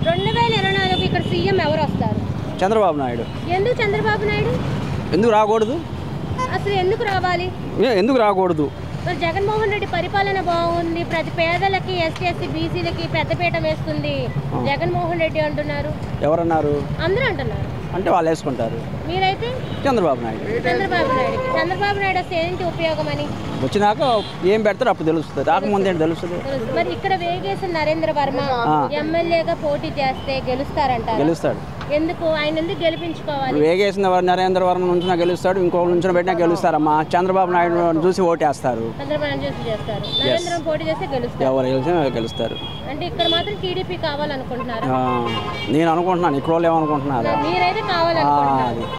రెండు వేల ఇరవై నాలుగు ఇక్కడ సీఎం ఎవరు వస్తారు చంద్రబాబు నాయుడు ఎందుకు చంద్రబాబు నాయుడు ఎందుకు రాకూడదు అసలు ఎందుకు రావాలి ఏ, ఎందుకు రాకూడదు మరి జగన్మోహన్ రెడ్డి పరిపాలన బాగుంది ప్రతి పేదలకి ఎస్టీ ఎస్సీ బీసీలకి పెద్దపీట వేస్తుంది జగన్మోహన్ రెడ్డి అంటున్నారు ఎవరన్నారు అందరూ అంటున్నారు అంటే వాళ్ళు వేసుకుంటారు మీరైతే చంద్రబాబు నాయుడు చంద్రబాబు నాయుడు చంద్రబాబు నాయుడు వస్తే ఏంటి ఉపయోగం అని వచ్చినాక ఏం పెడతారు అప్పుడు తెలుస్తుంది రాకముందు ఏంటి తెలుస్తుంది తెలుసు. మరి ఇక్కడ వేగేసిన నరేంద్ర వర్మ ఎమ్మెల్యేగా పోటీ చేస్తే గెలుస్తారంటారు గెలుస్తాడు ఎందుకు ఆయన ఎందుకు గెలిపించుకోవాలి వేగేసిన వారు నరేంద్ర వర్మ నుంచి గెలుస్తాడు ఇంకో నుంచి పెట్టినా గెలుస్తారమ్మా చంద్రబాబు నాయుడు చూసి ఓటేస్తారు చంద్రబాబు నాయుడు చూసి చేస్తారు నరేంద్ర పోటీ చేస్తే గెలుస్తారు ఎవరు గెలిచినా గెలుస్తారు అంటే ఇక్కడ మాత్రం టీడీపీ కావాలనుకుంటున్నారు ఆ, నేను అనుకుంటున్నాను ఇక్కడ వాళ్ళు ఏమనుకుంటున్నారు మీరైతే ఆ, కావాలనుకుంటున్నారు అది